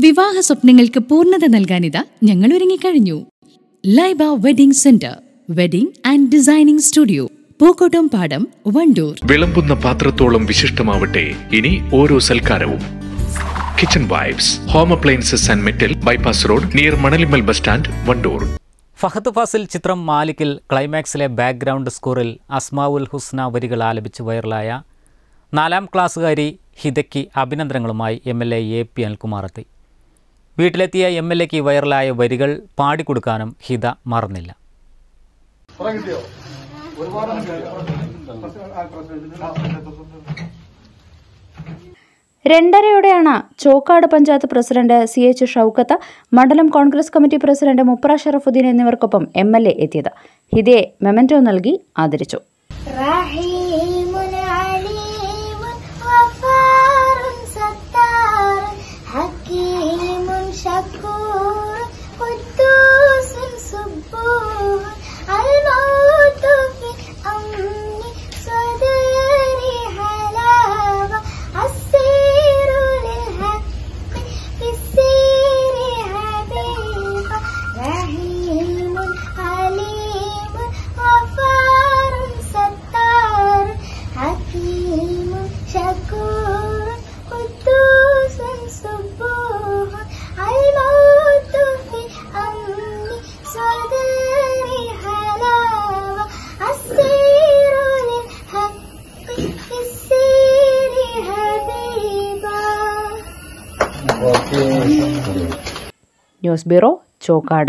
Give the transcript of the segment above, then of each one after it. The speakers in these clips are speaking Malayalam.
വിവാഹ സ്വപ്നങ്ങൾക്ക് പൂർണ്ണത നൽകാനിതാ ഞങ്ങൾ ഒരുങ്ങിക്കഴിഞ്ഞു Laiba wedding center wedding and designing studio Pookkottumpadam Wandoor വിളമ്പുന്ന പാത്രത്തോളം വിശിഷ്ടമാവട്ടെ ഇനി ഓരോ സൽക്കാരവും kitchen vibes home appliances and metal bypass road near Manalimal bus stand Wandoor Fahadh Faasil ചിത്രം മാലിക്കിൽ ക്ലൈമാക്സിലെ ബാക്ക്ഗ്രൗണ്ട് സ്കോറിൽ അസ്മാവുൽ ഹുസ്ന വരികൾ ആലപിച്ച് വൈറലായ നാലാം ക്ലാസ്സുകാരി ഹിതയ്ക്ക് അഭിനന്ദനങ്ങളുമായി M L A A P Anilkumar എത്തി വീട്ടിലെത്തിയ എം എൽ എക്ക് വൈറലായ വരികൾ പാടിക്കൊടുക്കാനും ഹിത മറന്നില്ല രണ്ടരയോടെയാണ് Chokkad panchayat president C H Shoukath മണ്ഡലം Congress committee president Mupra Sharafuddin എന്നിവർക്കൊപ്പം എം എൽ എ എത്തിയത് ഹിതയെ മെമന്റോ നൽകി ആദരിച്ചു رحيم عليم غفار ستار حكيم شكور قدوس سبوح الموت في أمن صدري حلاوة السير للحق في السير حبيبة رحيم عليم غفار ستار حكيم شكور قدوس سبوح الموت في أمن صدري حلاوة السير للحق في السير حبيبة news bureau Chokkad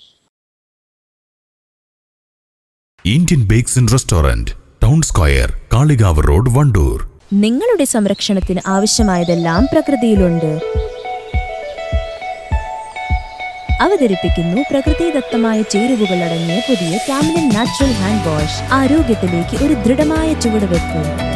Indian bakes and restaurant town square Kalikavu road Wandoor നിങ്ങളുടെ സംരക്ഷണത്തിന് ആവശ്യമായതെല്ലാം പ്രകൃതിയിലുണ്ട് അവതരിപ്പിക്കുന്നു പ്രകൃതിദത്തമായ ചേരുവകൾ അടങ്ങിയ പുതിയ കാമിലൻ നാച്ചുറൽ ഹാൻഡ് വാഷ് ആരോഗ്യത്തിലേക്ക് ഒരു ദൃഢമായ ചുവടുവെപ്പ്